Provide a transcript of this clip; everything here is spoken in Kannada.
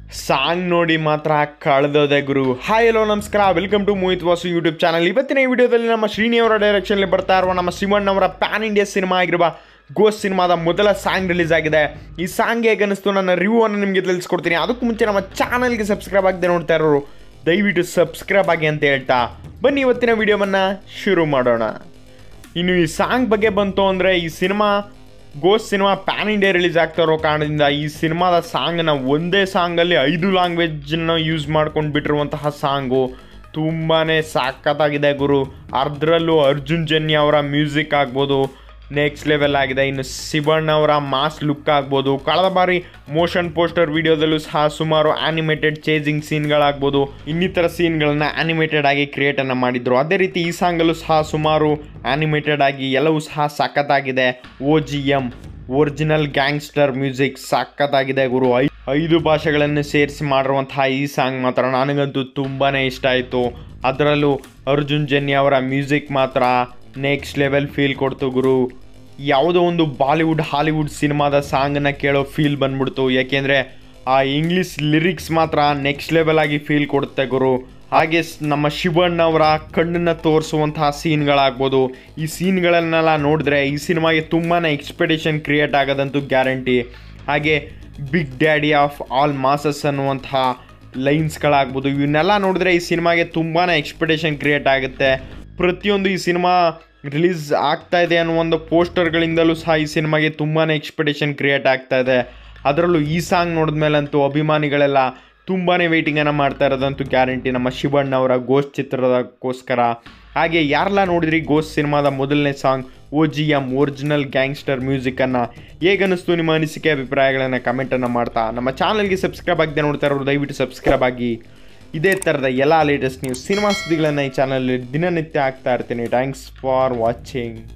ಸಾಂಗ್ ನೋಡಿ ಮಾತ್ರ ಕಳೆದೋದೆ ಗುರು ಹಾಯ್ ಹಲೋ ನಮಸ್ಕಾರ welcome to Mohit Vasu YouTube channel ಇವತ್ತಿನ ಈ ವಿಡಿಯೋದಲ್ಲಿ ನಮ್ಮ ಶ್ರೀನಿಯವರ ಡೈರೆಕ್ಷನ್ಲಿ ಬರ್ತಾ ಇರುವ ನಮ್ಮ ಸಿಮಣ್ಣವರ ಅವರ ಪ್ಯಾನ್ ಇಂಡಿಯಾ ಸಿನಿಮಾ ಆಗಿರುವ ಗೋಸ್ಟ್ ಸಿನಿಮಾದ ಮೊದಲ ಸಾಂಗ್ ರಿಲೀಸ್ ಆಗಿದೆ ಈ ಸಾಂಗ್ ಹೇಗೆ ಅನಿಸ್ತು ನನ್ನ ರಿವ್ಯೂ ಅನ್ನು ನಿಮಗೆ ತಿಳಿಸ್ಕೊಡ್ತೀನಿ ಅದಕ್ಕೂ ಮುಂಚೆ ನಮ್ಮ ಚಾನಲ್ಗೆ ಸಬ್ಸ್ಕ್ರೈಬ್ ಆಗದೆ ನೋಡ್ತಾ ಇರೋರು ದಯವಿಟ್ಟು ಸಬ್ಸ್ಕ್ರೈಬ್ ಆಗಿ ಅಂತ ಹೇಳ್ತಾ ಬನ್ನಿ ಇವತ್ತಿನ ವಿಡಿಯೋವನ್ನು ಶುರು ಮಾಡೋಣ ಇನ್ನು ಈ ಸಾಂಗ್ ಬಗ್ಗೆ ಬಂತು ಅಂದರೆ ಈ cinema Ghost cinema pan India release ಆಗ್ತಾ ಇರೋ ಕಾರಣದಿಂದ ಈ ಸಿನಿಮಾದ ಸಾಂಗ್ನ ಒಂದೇ ಸಾಂಗಲ್ಲಿ ಐದು ಲ್ಯಾಂಗ್ವೇಜನ್ನು ಯೂಸ್ ಮಾಡ್ಕೊಂಡು ಬಿಟ್ಟಿರುವಂತಹ ಸಾಂಗು ತುಂಬಾ ಸಾಕತ್ತಾಗಿದೆ ಗುರು ಅದರಲ್ಲೂ ಅರ್ಜುನ್ ಜನ್ಯ ಅವರ ಮ್ಯೂಸಿಕ್ ಆಗ್ಬೋದು ನೆಕ್ಸ್ಟ್ ಲೆವೆಲ್ ಆಗಿದೆ ಇನ್ನು ಶಿವಣ್ಣ ಅವರ ಮಾಸ್ ಲುಕ್ ಆಗ್ಬೋದು ಕಳೆದ ಬಾರಿ ಮೋಷನ್ ಪೋಸ್ಟರ್ ವಿಡಿಯೋದಲ್ಲೂ ಸಹ ಸುಮಾರು ಆನಿಮೇಟೆಡ್ ಚೇಜಿಂಗ್ ಸೀನ್ಗಳಾಗ್ಬೋದು ಇನ್ನಿತರ ಸೀನ್ಗಳನ್ನ ಆನಿಮೇಟೆಡ್ ಆಗಿ ಕ್ರಿಯೇಟನ್ನು ಮಾಡಿದ್ರು ಅದೇ ರೀತಿ ಈ ಸಾಂಗಲ್ಲೂ ಸಹ ಸುಮಾರು ಆನಿಮೇಟೆಡ್ ಆಗಿ ಎಲ್ಲವೂ ಸಹ ಸಖತ್ತಾಗಿದೆ O G M original gangster music ಸಖತ್ತಾಗಿದೆ ಗುರು ಐ ಐದು ಭಾಷೆಗಳನ್ನು ಸೇರಿಸಿ ಮಾಡಿರುವಂತಹ ಈ ಸಾಂಗ್ ಮಾತ್ರ ನನಗಂತೂ ತುಂಬಾ ಇಷ್ಟ ಆಯಿತು ಅದರಲ್ಲೂ ಅರ್ಜುನ್ ಜನ್ಯ ಅವರ ಮ್ಯೂಸಿಕ್ ಮಾತ್ರ ನೆಕ್ಸ್ಟ್ ಲೆವೆಲ್ ಫೀಲ್ ಕೊಡ್ತು ಗುರು ಯಾವುದೋ ಒಂದು ಬಾಲಿವುಡ್ ಹಾಲಿವುಡ್ ಸಿನಿಮಾದ ಸಾಂಗನ್ನು ಕೇಳೋ ಫೀಲ್ ಬಂದ್ಬಿಡ್ತು ಯಾಕೆಂದರೆ ಆ ಇಂಗ್ಲೀಷ್ ಲಿರಿಕ್ಸ್ ಮಾತ್ರ ನೆಕ್ಸ್ಟ್ ಲೆವೆಲ್ ಆಗಿ ಫೀಲ್ ಕೊಡುತ್ತೆ ಗುರು ಹಾಗೆ ಸ್- ನಮ್ಮ ಶಿವಣ್ಣ ಅವರ ಕಣ್ಣನ್ನು ತೋರಿಸುವಂತಹ ಸೀನ್ಗಳಾಗ್ಬೋದು ಈ ಸೀನ್ಗಳನ್ನೆಲ್ಲ ನೋಡಿದ್ರೆ ಈ ಸಿನಿಮಾಗೆ ತುಂಬಾ ಎಕ್ಸ್ಪೆಕ್ಟೇಷನ್ ಕ್ರಿಯೇಟ್ ಆಗೋದಂತೂ ಗ್ಯಾರಂಟಿ ಹಾಗೆ big daddy of all masses ಅನ್ನುವಂತಹ ಲೈನ್ಸ್ಗಳಾಗ್ಬೋದು ಇವನ್ನೆಲ್ಲ ನೋಡಿದ್ರೆ ಈ ಸಿನಿಮಾಗೆ ತುಂಬಾ ಎಕ್ಸ್ಪೆಕ್ಟೇಷನ್ ಕ್ರಿಯೇಟ್ ಆಗುತ್ತೆ ಪ್ರತಿಯೊಂದು ಈ ಸಿನಿಮಾ ರಿಲೀಸ್ ಆಗ್ತಾ ಇದೆ ಅನ್ನೋ ಒಂದು ಪೋಸ್ಟರ್ಗಳಿಂದಲೂ ಸಹ ಈ ಸಿನಿಮಾಗೆ ತುಂಬಾ ಎಕ್ಸ್ಪೆಕ್ಟೇಷನ್ ಕ್ರಿಯೇಟ್ ಆಗ್ತಾ ಇದೆ ಅದರಲ್ಲೂ ಈ ಸಾಂಗ್ ನೋಡಿದ್ಮೇಲಂತೂ ಅಭಿಮಾನಿಗಳೆಲ್ಲ ತುಂಬಾ ವೆಯ್ಟಿಂಗನ್ನು ಮಾಡ್ತಾ ಇರೋದಂತೂ ಗ್ಯಾರಂಟಿ ನಮ್ಮ ಶಿವಣ್ಣ ಅವರ ಗೋಸ್ಟ್ ಚಿತ್ರದಕ್ಕೋಸ್ಕರ ಹಾಗೆ ಯಾರೆಲ್ಲ ನೋಡಿದ್ರಿ ಗೋಸ್ಟ್ ಸಿನಿಮಾದ ಮೊದಲನೇ song O G M original gangster ಮ್ಯೂಸಿಕನ್ನು ಹೇಗನ್ನಿಸ್ತು ನಿಮ್ಮ ಅನಿಸಿಕೆ ಅಭಿಪ್ರಾಯಗಳನ್ನು ಕಮೆಂಟನ್ನು ಮಾಡ್ತಾ ನಮ್ಮ ಚಾನಲ್ಗೆ ಸಬ್ಸ್ಕ್ರೈಬ್ ಆಗದೆ ನೋಡ್ತಾ ಇರೋರು ದಯವಿಟ್ಟು ಸಬ್ಸ್ಕ್ರೈಬ್ ಆಗಿ ಇದೇ ಥರದ ಎಲ್ಲ ಲೇಟೆಸ್ಟ್ ನ್ಯೂಸ್ ಸಿನಿಮಾ ಸುದ್ದಿಗಳನ್ನು ಈ ಚಾನಲಲ್ಲಿ ದಿನನಿತ್ಯ ಆಗ್ತಾ ಇರ್ತೀನಿ ಥ್ಯಾಂಕ್ಸ್ ಫಾರ್ ವಾಚಿಂಗ್